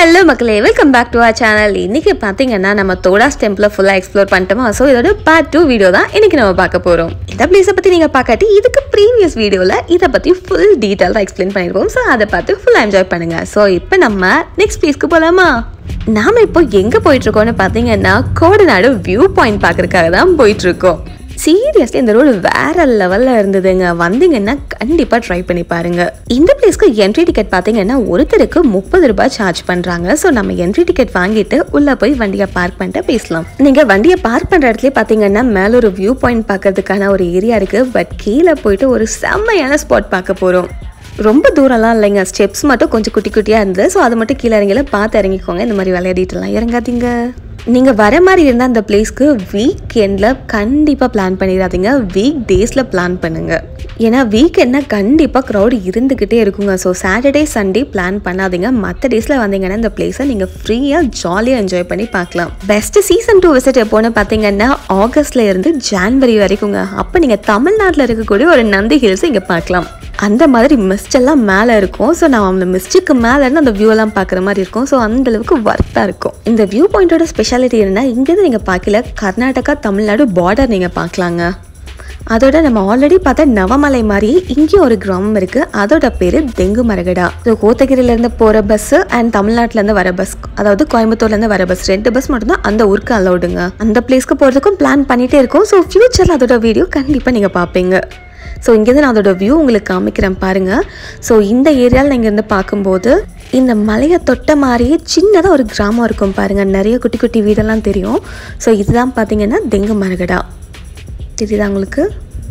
hello மக்களே welcome back to our channel இன்னைக்கு பார்த்தீங்கன்னா நம்ம தோடாஸ் டெம்பிளை ஃபுல்லாக எக்ஸ்ப்ளோர் பண்ணிட்டோமா ஸோ இதோட பார்ட் டூ வீடியோ தான் இன்னைக்கு நம்ம பார்க்க போகிறோம் இந்த பிளேஸை பற்றி நீங்கள் பார்க்காட்டி இதுக்கு ப்ரீவியஸ் வீடியோவில் இதை பற்றி ஃபுல் டீட்டெயிலாக எக்ஸ்பிளைன் பண்ணியிருக்கோம் ஸோ அதை பார்த்து ஃபுல்லாக என்ஜாய் பண்ணுங்க ஸோ இப்போ நம்ம நெக்ஸ்ட் பிளேஸ்க்கு போகலாமா நாம இப்போ எங்கே போயிட்டு இருக்கோம்னு பார்த்தீங்கன்னா கோடநாடு வியூ பாயிண்ட் பார்க்கறதுக்காக தான் போயிட்டு இருக்கோம் சீரியஸ்லி இந்த ரோடு வேற லெவலில் இருந்ததுங்க வந்தீங்கன்னா கண்டிப்பாக ட்ரை பண்ணி பாருங்க இந்த பிளேஸ்க்கு என்ட்ரி டிக்கெட் பார்த்தீங்கன்னா ஒருத்தருக்கு முப்பது ரூபாய் சார்ஜ் பண்ணுறாங்க ஸோ நம்ம என்ட்ரி டிக்கெட் வாங்கிட்டு உள்ளே போய் வண்டியை பார்க் பண்ணிட்டு பேசலாம் நீங்கள் வண்டியை பார்க் பண்ணுற இடத்துல பார்த்தீங்கன்னா மேலே ஒரு வியூ பாயிண்ட் பார்க்கறதுக்கான ஒரு ஏரியா இருக்குது பட் கீழே போயிட்டு ஒரு செம்மையான ஸ்பாட் பார்க்க போகிறோம் ரொம்ப தூரம்லாம் இல்லைங்க ஸ்டெப்ஸ் மட்டும் கொஞ்சம் குட்டி குட்டியாக இருந்தது ஸோ அது மட்டும் கீழே இறங்கல பார்த்து இறங்கிக்கோங்க இந்த மாதிரி விளையாடிட்டுலாம் இறங்காதீங்க நீங்கள் வர மாதிரி இருந்தால் அந்த பிளேஸ்க்கு வீக் எண்டில் கண்டிப்பாக பிளான் பண்ணிடாதீங்க வீக் டேஸில் பிளான் பண்ணுங்கள் ஏன்னா வீக் என்ன கண்டிப்பாக க்ரௌட் இருந்துக்கிட்டே இருக்குங்க ஸோ சாட்டர்டே சண்டே பிளான் பண்ணாதீங்க மற்ற டேஸில் வந்தீங்கன்னா இந்த பிளேஸை நீங்கள் ஃப்ரீயாக ஜாலியாக என்ஜாய் பண்ணி பார்க்கலாம் பெஸ்ட் சீசன் டூ விசிட் எப்போன்னு பார்த்தீங்கன்னா ஆகஸ்ட்ல இருந்து ஜான்வரி வரைக்குங்க அப்போ நீங்கள் தமிழ்நாட்டில் இருக்கக்கூடிய ஒரு நந்தி ஹில்ஸ் இங்கே பார்க்கலாம் அந்த மாதிரி மிஸ்ட் எல்லாம் மேலே இருக்கும் ஸோ நான் அந்த மிஸ்ட்டுக்கு மேலே இருந்து அந்த வியூ எல்லாம் பார்க்குற மாதிரி இருக்கும் ஸோ அந்த அளவுக்கு ஒர்த்தாக இருக்கும் இந்த வியூ பாயிண்டோட ஸ்பெஷாலிட்டி என்னன்னா இங்கேருந்து நீங்கள் பார்க்கல கர்நாடகா தமிழ்நாடு பார்டர் நீங்கள் பார்க்கலாங்க அதோட நம்ம ஆல்ரெடி பார்த்த நவமலை மாதிரி இங்கேயும் ஒரு கிராமம் இருக்கு அதோட பேரு தெங்கு மரகடா ஸோ கோத்தகிரில இருந்து போற பஸ் அண்ட் தமிழ்நாட்டுல இருந்து வர பஸ் அதாவது கோயம்புத்தூர்ல இருந்து வர பஸ் ரெண்டு பஸ் மட்டும் தான் அந்த ஊருக்கு அலௌடுங்க அந்த பிளேஸ்க்கு போறதுக்கும் பிளான் பண்ணிட்டே இருக்கோம் ஸோ ஃபியூச்சர்ல அதோட வீடியோ கண்டிப்பா நீங்க பார்ப்பீங்க ஸோ இங்கேருந்து நான் அதோட வியூ உங்களுக்கு காமிக்கிறேன் பாருங்க ஸோ இந்த ஏரியாவில் நீங்கள் இருந்து பார்க்கும்போது இந்த மலையை தொட்ட மாதிரியே சின்னதாக ஒரு கிராமம் இருக்கும் பாருங்க நிறைய குட்டி குட்டி வீடெல்லாம் தெரியும் ஸோ இதுதான் பார்த்தீங்கன்னா தெங்கு மரகடா தெரியுதா உங்களுக்கு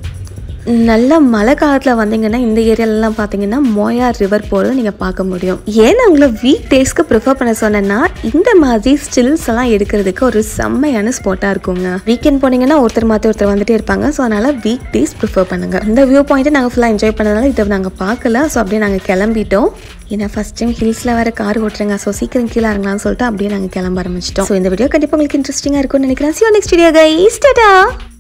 நல்ல மழை காலத்தில் வந்தீங்கன்னா இந்த ஏரியாலலாம் பார்த்தீங்கன்னா மோயார் ரிவர் போகிறத நீங்கள் பார்க்க முடியும் ஏன் நான் உங்களை வீக் டேஸ்க்கு ப்ரிஃபர் பண்ண சொன்னேன்னா இந்த மாதிரி ஸ்டில்ஸ் எல்லாம் எடுக்கிறதுக்கு ஒரு செம்மையான ஸ்பாட்டாக இருக்குங்க வீக்கெண்ட் போனீங்கன்னா ஒருத்தர் மாற்றி ஒருத்தர் வந்துட்டே இருப்பாங்க ஸோ அதனால் வீக் டேஸ் ப்ரிஃபர் பண்ணுங்க இந்த வியூ பாயிண்ட்டை நாங்கள் ஃபுல்லாக என்ஜாய் பண்ணதுனால இதை நாங்கள் பார்க்கல ஸோ அப்படியே நாங்கள் கிளம்பிட்டோம் ஏன்னா ஃபஸ்ட் டைம் ஹில்ஸில் வேறு கார் ஓட்டுறேங்க ஸோ சீக்கிரம் கீழே இறங்கலாம்னு சொல்லிட்டு அப்படியே நாங்கள் கிளம்ப ஆரம்பிச்சிட்டோம் ஸோ இந்த வீடியோ கண்டிப்பாக உங்களுக்கு இன்ட்ரெஸ்டிங்காக இருக்கும்னு நினைக்கிறேன் so next video guys Tata